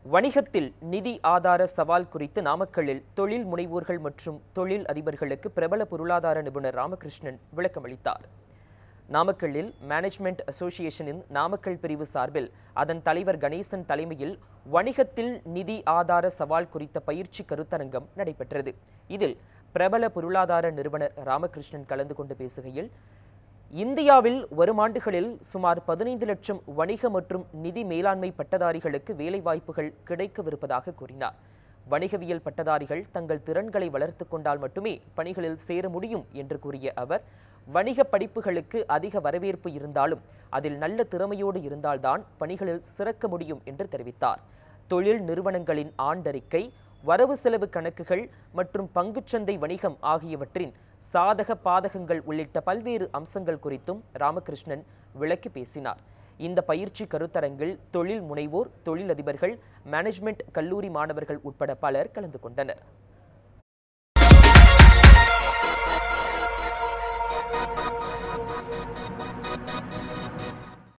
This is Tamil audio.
வணிகத்தில் நிதி ஆதார சவால் குறித்து நாமக்கல்லில் தொழில் முனைவோர்கள் மற்றும் தொழில் அதிபர்களுக்கு பிரபல பொருளாதார நிபுணர் ராமகிருஷ்ணன் விளக்கமளித்தார் நாமக்கல்லில் மேனேஜ்மெண்ட் அசோசியேஷனின் நாமக்கல் பிரிவு சார்பில் அதன் தலைவர் கணேசன் தலைமையில் வணிகத்தில் நிதி ஆதார சவால் குறித்த பயிற்சி கருத்தரங்கம் நடைபெற்றது இதில் பிரபல பொருளாதார நிறுவனர் ராமகிருஷ்ணன் கலந்து கொண்டு பேசுகையில் இந்தியாவில் வரும் ஆண்டுகளில் சுமார் பதினைந்து லட்சம் வணிக மற்றும் நிதி மேலாண்மை பட்டதாரிகளுக்கு வேலைவாய்ப்புகள் கிடைக்கவிருப்பதாக கூறினார் வணிகவியல் பட்டதாரிகள் தங்கள் திறன்களை வளர்த்து கொண்டால் மட்டுமே பணிகளில் சேர முடியும் என்று கூறிய அவர் வணிக படிப்புகளுக்கு அதிக வரவேற்பு இருந்தாலும் அதில் நல்ல திறமையோடு இருந்தால்தான் பணிகளில் சிறக்க முடியும் என்று தெரிவித்தார் தொழில் நிறுவனங்களின் ஆண்டறிக்கை வரவு செலவு கணக்குகள் மற்றும் பங்குச்சந்தை வணிகம் ஆகியவற்றின் சாதக பாதகங்கள் உள்ளிட்ட பல்வேறு அம்சங்கள் குறித்தும் ராமகிருஷ்ணன் விளக்கி பேசினார் இந்த பயிற்சி கருத்தரங்கில் தொழில் முனைவோர் தொழிலதிபர்கள் மேனேஜ்மெண்ட் கல்லூரி மாணவர்கள் உட்பட பலர் கலந்து கொண்டனர்